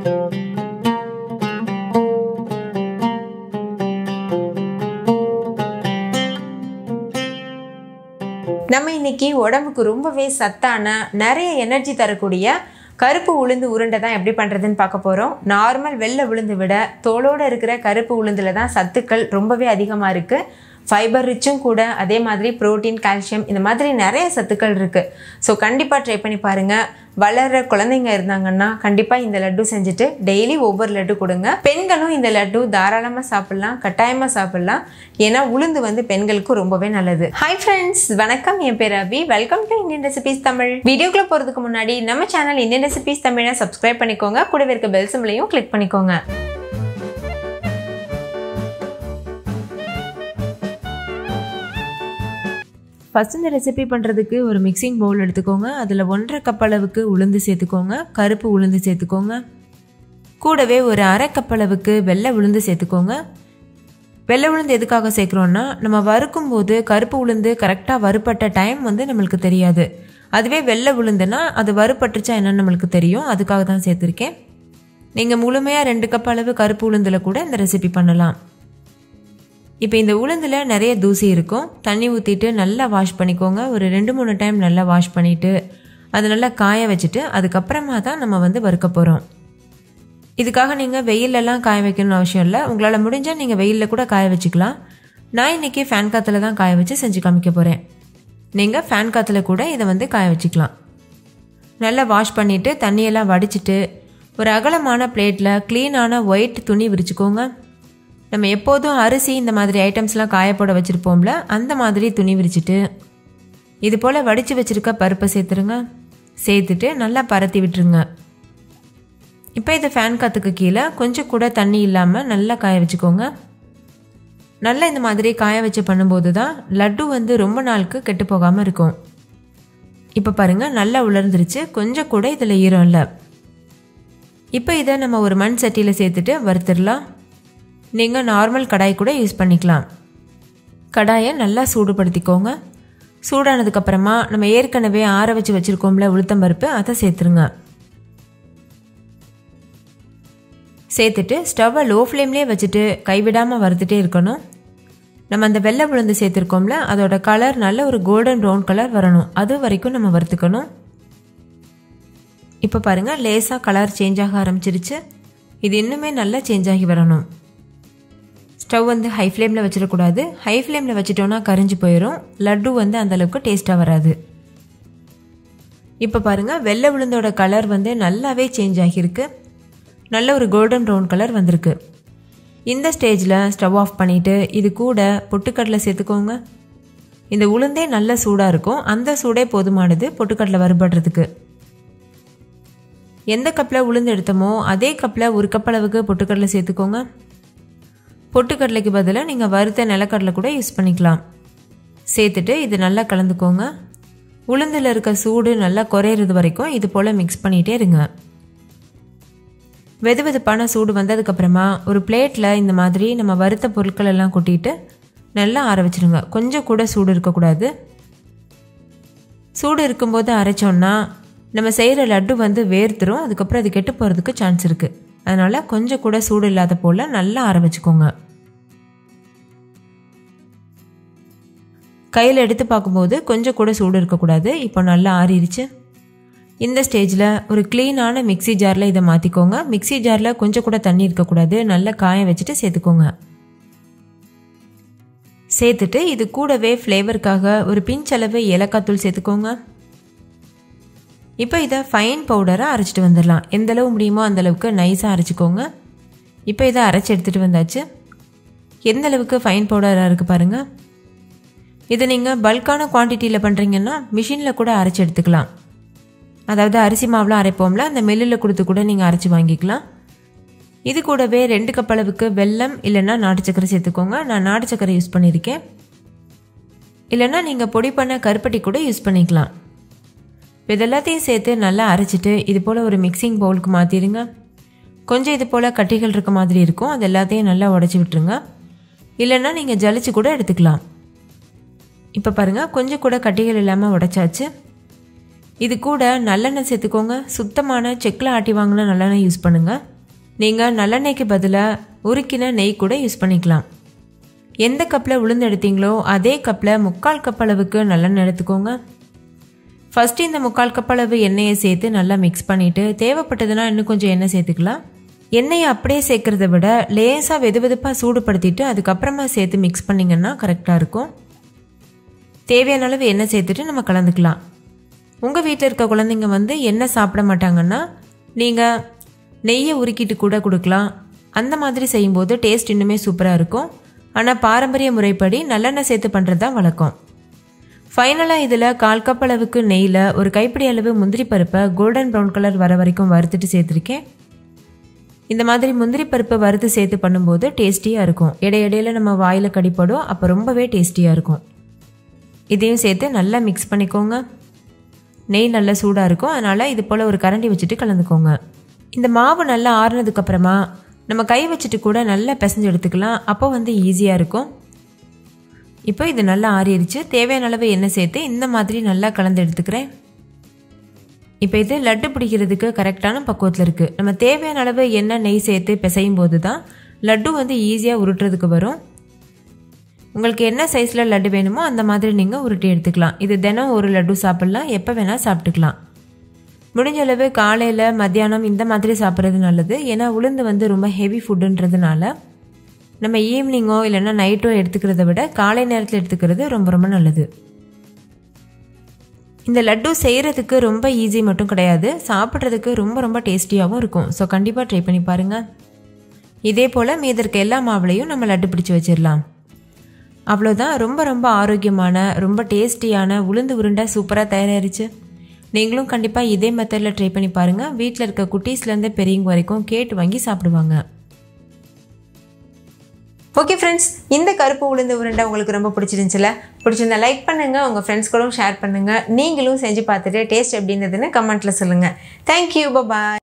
நம்ம இன்னைக்கு உடம்புக்கு ரொம்பவே சத்தான நிறைய எனர்ஜி தரக்கூடிய கருப்பு உளுந்து உருண்டை தான் எப்படி பண்ணுறதுன்னு பார்க்க போகிறோம் நார்மல் வெள்ளை உளுந்து விட தோலோடு இருக்கிற கருப்பு உளுந்தில் தான் சத்துக்கள் ரொம்பவே அதிகமாக இருக்குது ஃபைபர் ரிச்சும் கூட அதே மாதிரி புரோட்டீன் கால்சியம் இந்த மாதிரி நிறைய சத்துக்கள் இருக்குது ஸோ கண்டிப்பாக ட்ரை பண்ணி பாருங்கள் வளர்கிற குழந்தைங்க இருந்தாங்கன்னா கண்டிப்பாக இந்த லட்டு செஞ்சுட்டு டெய்லி ஒவ்வொரு லட்டு கொடுங்க பெண்களும் இந்த லட்டு தாராளமாக சாப்பிட்லாம் கட்டாயமாக சாப்பிட்லாம் ஏன்னா உளுந்து வந்து பெண்களுக்கு ரொம்பவே நல்லது ஹாய் ஃப்ரெண்ட்ஸ் வணக்கம் என் பேர் Abhi welcome to Indian recipes Tamil வீடியோக்குள்ள போகிறதுக்கு முன்னாடி நம்ம சேனல் இந்தியன் ரெசிபீஸ் தமிழை சப்ஸ்கிரைப் பண்ணிக்கோங்க கூடவே இருக்க பெல் சிம்லையும் கிளிக் பண்ணிக்கோங்க ஃபஸ்ட் இந்த ரெசிபி பண்ணுறதுக்கு ஒரு மிக்சிங் பவுல் எடுத்துக்கோங்க அதில் ஒன்றரை கப் அளவுக்கு உளுந்து சேர்த்துக்கோங்க கருப்பு உளுந்து சேர்த்துக்கோங்க கூடவே ஒரு அரை கப் அளவுக்கு வெள்ளை உளுந்து சேர்த்துக்கோங்க வெள்ளை உளுந்து எதுக்காக சேர்க்குறோன்னா நம்ம வறுக்கும் போது கருப்பு உளுந்து கரெக்டாக வறுப்பட்ட டைம் வந்து நம்மளுக்கு தெரியாது அதுவே வெள்ளை உளுந்துனா அது வறுப்பட்டுச்சா என்னன்னு நம்மளுக்கு தெரியும் அதுக்காக தான் சேர்த்துருக்கேன் நீங்கள் முழுமையாக ரெண்டு கப் அளவு கருப்பு உளுந்தில் கூட இந்த ரெசிபி பண்ணலாம் இப்போ இந்த உளுந்தில் நிறைய தூசி இருக்கும் தண்ணி ஊற்றிட்டு நல்லா வாஷ் பண்ணிக்கோங்க ஒரு ரெண்டு மூணு டைம் நல்லா வாஷ் பண்ணிவிட்டு அதை நல்லா காய வச்சுட்டு அதுக்கப்புறமா தான் நம்ம வந்து வறுக்க போகிறோம் இதுக்காக நீங்கள் வெயிலெல்லாம் காய வைக்கணும்னு அவசியம் இல்லை உங்களால் முடிஞ்சால் நீங்கள் வெயிலில் கூட காய வச்சுக்கலாம் நான் இன்றைக்கி ஃபேன் காற்றுல தான் காய வச்சு செஞ்சு காமிக்க போகிறேன் நீங்கள் ஃபேன் காற்றுல கூட இதை வந்து காய வச்சுக்கலாம் நல்லா வாஷ் பண்ணிவிட்டு தண்ணியெல்லாம் வடிச்சிட்டு ஒரு அகலமான பிளேட்டில் க்ளீனான ஒயிட் துணி விரிச்சுக்கோங்க நம்ம எப்போதும் அரிசி இந்த மாதிரி ஐட்டம்ஸ்லாம் காயப்போட வச்சுருப்போம்ல அந்த மாதிரி துணி விரிச்சிட்டு இது போல் வடித்து வச்சுருக்க பருப்பை சேர்த்துருங்க சேர்த்துட்டு நல்லா பரத்தி விட்டுருங்க இப்போ இது ஃபேன் காற்றுக்கு கீழே கொஞ்சம் கூட தண்ணி இல்லாமல் நல்லா காய வச்சுக்கோங்க நல்லா இந்த மாதிரி காய வச்சு பண்ணும்போது தான் லட்டு வந்து ரொம்ப நாளுக்கு கெட்டு போகாமல் இருக்கும் இப்போ பாருங்கள் நல்லா உலர்ந்துருச்சு கொஞ்சம் கூட இதில் ஈரம் இல்லை இப்போ இதை நம்ம ஒரு மண் சட்டியில் சேர்த்துட்டு வறுத்துடலாம் நீங்கள் நார்மல் கடாய் கூட யூஸ் பண்ணிக்கலாம் கடாயை நல்லா சூடுபடுத்திக்கோங்க சூடானதுக்கப்புறமா நம்ம ஏற்கனவே ஆற வச்சு வச்சுருக்கோம்ல உளுத்தம்பருப்பு அதை சேர்த்துருங்க சேர்த்துட்டு ஸ்டவ்வை லோ ஃப்ளேம்லேயே வச்சுட்டு கைவிடாமல் வறுத்துட்டே இருக்கணும் நம்ம அந்த வெள்ளை உளுந்து சேர்த்துருக்கோம்ல அதோட கலர் நல்ல ஒரு கோல்டன் ப்ரௌன் கலர் வரணும் அது வரைக்கும் நம்ம வறுத்துக்கணும் இப்போ பாருங்கள் லேசாக கலர் சேஞ்ச் ஆக ஆரம்பிச்சிருச்சு இது இன்னுமே நல்லா சேஞ்ச் ஆகி வரணும் ஸ்டவ் வந்து ஹை ஃப்ளேமில் வச்சிடக்கூடாது ஹை ஃப்ளேமில் வச்சிட்டோன்னா கரிஞ்சு போயிடும் லட்டு வந்து அந்தளவுக்கு டேஸ்ட்டாக வராது இப்போ பாருங்கள் வெள்ளை உளுந்தோட கலர் வந்து நல்லாவே சேஞ்ச் ஆகியிருக்கு நல்ல ஒரு கோல்டன் ப்ரௌன் கலர் வந்திருக்கு இந்த ஸ்டேஜில் ஸ்டவ் ஆஃப் பண்ணிவிட்டு இது கூட பொட்டுக்கடலை சேர்த்துக்கோங்க இந்த உளுந்தே நல்ல சூடாக இருக்கும் அந்த சூடே போதுமானது பொட்டுக்கடலை வறுபடுறதுக்கு எந்த கப்பில் உளுந்து எடுத்தோமோ அதே கப்பில் ஒரு கப் அளவுக்கு பொட்டுக்கடலை சேர்த்துக்கோங்க பொட்டுக்கடலைக்கு பதிலாக நீங்கள் வறுத்த நிலக்கடலை கூட யூஸ் பண்ணிக்கலாம் சேர்த்துட்டு இது நல்லா கலந்துக்கோங்க உளுந்தில் இருக்க சூடு நல்லா குறையிறது வரைக்கும் இது போல் மிக்ஸ் பண்ணிகிட்டே இருங்க வெது வெதுப்பான சூடு வந்ததுக்கப்புறமா ஒரு பிளேட்டில் இந்த மாதிரி நம்ம வறுத்த பொருட்கள் எல்லாம் கொட்டிட்டு நல்லா ஆற வச்சுருங்க கொஞ்சம் கூட சூடு இருக்கக்கூடாது சூடு இருக்கும்போது அரைச்சோன்னா நம்ம செய்கிற லட்டு வந்து வேர்த்துரும் அதுக்கப்புறம் அது கெட்டு போகிறதுக்கு சான்ஸ் இருக்குது அதனால் கொஞ்சம் கூட சூடு இல்லாத போல் நல்லா ஆற வச்சுக்கோங்க கையில் எடுத்து பார்க்கும்போது கொஞ்சம் கூட சூடு இருக்கக்கூடாது இப்போ நல்லா ஆறிடுச்சு இந்த ஸ்டேஜில் ஒரு க்ளீனான மிக்சி ஜாரில் இதை மாற்றிக்கோங்க மிக்சி ஜாரில் கொஞ்சம் கூட தண்ணி இருக்கக்கூடாது நல்லா காய வச்சுட்டு சேர்த்துக்கோங்க சேர்த்துட்டு இது கூடவே ஃப்ளேவருக்காக ஒரு பிஞ்ச் அளவு ஏலக்காத்தூள் சேர்த்துக்கோங்க இப்போ இதை ஃபைன் பவுடராக அரைச்சிட்டு வந்துடலாம் எந்த அளவு முடியுமோ அந்தளவுக்கு நைஸாக அரைச்சிக்கோங்க இப்போ இதை அரைச்சி எடுத்துகிட்டு வந்தாச்சு எந்த அளவுக்கு ஃபைன் பவுடராக இருக்குது பாருங்கள் இதை நீங்கள் பல்கான குவான்டிட்டியில் பண்ணுறீங்கன்னா மிஷினில் கூட அரைச்சி எடுத்துக்கலாம் அதாவது அரிசி மாவுலாம் அரைப்போம்ல அந்த மில்லில் கொடுத்து கூட நீங்கள் அரைச்சி வாங்கிக்கலாம் இது கூடவே ரெண்டு கப் அளவுக்கு வெல்லம் இல்லைன்னா நாட்டு சக்கரை சேர்த்துக்கோங்க நான் நாட்டு சக்கரை யூஸ் பண்ணியிருக்கேன் இல்லைன்னா நீங்கள் பொடி பண்ண கருப்பட்டி கூட யூஸ் பண்ணிக்கலாம் இது எல்லாத்தையும் சேர்த்து நல்லா அரைச்சிட்டு இது போல் ஒரு மிக்சிங் பவுலுக்கு மாற்றிடுங்க கொஞ்சம் இது போல் கட்டிகள் இருக்க மாதிரி இருக்கும் அது எல்லாத்தையும் நல்லா உடச்சி விட்டுருங்க இல்லைன்னா நீங்கள் ஜலிச்சு கூட எடுத்துக்கலாம் இப்போ பாருங்கள் கொஞ்சம் கூட கட்டிகள் இல்லாமல் உடைச்சாச்சு இது கூட நல்லெண்ணெய் சேர்த்துக்கோங்க சுத்தமான செக்கில் ஆட்டி வாங்கின நல்லெண்ணெய் யூஸ் பண்ணுங்கள் நீங்கள் நல்லெண்ணெய்க்கு பதிலாக உருக்கின நெய் கூட யூஸ் பண்ணிக்கலாம் எந்த கப்பில் உளுந்து எடுத்தீங்களோ அதே கப்பில் முக்கால் கப் அளவுக்கு நல்லெண்ணெய் எடுத்துக்கோங்க ஃபஸ்ட்டு இந்த முக்கால் கப் அளவு எண்ணெயை சேர்த்து நல்லா மிக்ஸ் பண்ணிவிட்டு தேவைப்பட்டதுன்னா இன்னும் கொஞ்சம் எண்ணெய் சேர்த்துக்கலாம் எண்ணெயை அப்படியே சேர்க்குறத விட லேசாக வெது வெதுப்பாக சூடுபடுத்திட்டு அதுக்கப்புறமா சேர்த்து மிக்ஸ் பண்ணிங்கன்னா கரெக்டாக இருக்கும் தேவையான அளவு எண்ணெய் சேர்த்துட்டு நம்ம கலந்துக்கலாம் உங்கள் வீட்டில் இருக்க குழந்தைங்க வந்து எண்ணெய் சாப்பிட மாட்டாங்கன்னா நீங்கள் நெய்யை உருக்கிட்டு கூட கொடுக்கலாம் அந்த மாதிரி செய்யும்போது டேஸ்ட் இன்னுமே சூப்பராக இருக்கும் ஆனால் பாரம்பரிய முறைப்படி நல்லெண்ணெய் சேர்த்து பண்ணுறது தான் வழக்கம் ஃபைனலாக இதில் கால் கப் அளவுக்கு நெய்யில் ஒரு கைப்பிடி அளவு முந்திரி பருப்பை கோல்டன் ப்ரௌன் கலர் வர வரைக்கும் வறுத்துட்டு சேர்த்துருக்கேன் இந்த மாதிரி முந்திரி பருப்பை வறுத்து சேர்த்து பண்ணும்போது டேஸ்டியாக இருக்கும் இடையிடையில நம்ம வாயில் கடிப்படும் அப்போ ரொம்பவே டேஸ்டியாக இருக்கும் இதையும் சேர்த்து நல்லா மிக்ஸ் பண்ணிக்கோங்க நெய் நல்லா சூடாக இருக்கும் அதனால் இது போல் ஒரு கரண்டி வச்சுட்டு கலந்துக்கோங்க இந்த மாவு நல்லா ஆறுனதுக்கப்புறமா நம்ம கை வச்சுட்டு கூட நல்லா பிசைஞ்சு எடுத்துக்கலாம் அப்போ வந்து ஈஸியாக இருக்கும் இப்போ இது நல்லா ஆறிடுச்சு தேவையான அளவு எண்ணெய் சேர்த்து இந்த மாதிரி நல்லா கலந்து எடுத்துக்கிறேன் இப்போ இது லட்டு பிடிக்கிறதுக்கு கரெக்டான பக்குவத்தில் இருக்குது நம்ம தேவையான அளவு எண்ணெய் நெய் சேர்த்து பிசையும் போது தான் லட்டு வந்து ஈஸியாக உருட்டுறதுக்கு வரும் உங்களுக்கு என்ன சைஸில் லட்டு வேணுமோ அந்த மாதிரி நீங்கள் உருட்டி எடுத்துக்கலாம் இது தினம் ஒரு லட்டு சாப்பிட்லாம் எப்போ வேணால் சாப்பிட்டுக்கலாம் முடிஞ்ச அளவு காலையில் மத்தியானம் இந்த மாதிரி சாப்பிட்றது நல்லது ஏன்னா உளுந்து வந்து ரொம்ப ஹெவி ஃபுட்டுன்றதுனால நம்ம ஈவினிங்கோ இல்லைன்னா நைட்டோ எடுத்துக்கிறத விட காலை நேரத்தில் எடுத்துக்கிறது ரொம்ப ரொம்ப நல்லது இந்த லட்டு செய்கிறதுக்கு ரொம்ப ஈஸி மட்டும் கிடையாது சாப்பிட்றதுக்கு ரொம்ப ரொம்ப டேஸ்டியாகவும் இருக்கும் ஸோ கண்டிப்பாக ட்ரை பண்ணி பாருங்கள் இதே போல் மீத இருக்க எல்லா மாவுலையும் நம்ம லட்டு பிடிச்சி வச்சிடலாம் அவ்வளோதான் ரொம்ப ரொம்ப ஆரோக்கியமான ரொம்ப டேஸ்டியான உளுந்து உருண்டை சூப்பராக தயாராகிருச்சு நீங்களும் கண்டிப்பாக இதே மெத்தடில் ட்ரை பண்ணி பாருங்கள் வீட்டில் இருக்க குட்டீஸ்லேருந்து பெரியவங்க வரைக்கும் கேட்டு வாங்கி சாப்பிடுவாங்க ஓகே ஃப்ரெண்ட்ஸ் இந்த கருப்பு உளுந்து உருண்டை உங்களுக்கு ரொம்ப பிடிச்சிருந்துச்சுல பிடிச்சிருந்தா லைக் பண்ணுங்கள் உங்கள் ஃப்ரெண்ட்ஸ் கூட ஷேர் பண்ணுங்கள் நீங்களும் செஞ்சு பார்த்துட்டு டேஸ்ட் எப்படி இருந்ததுன்னு கமெண்ட்டில் சொல்லுங்கள் தேங்க்யூ பாய்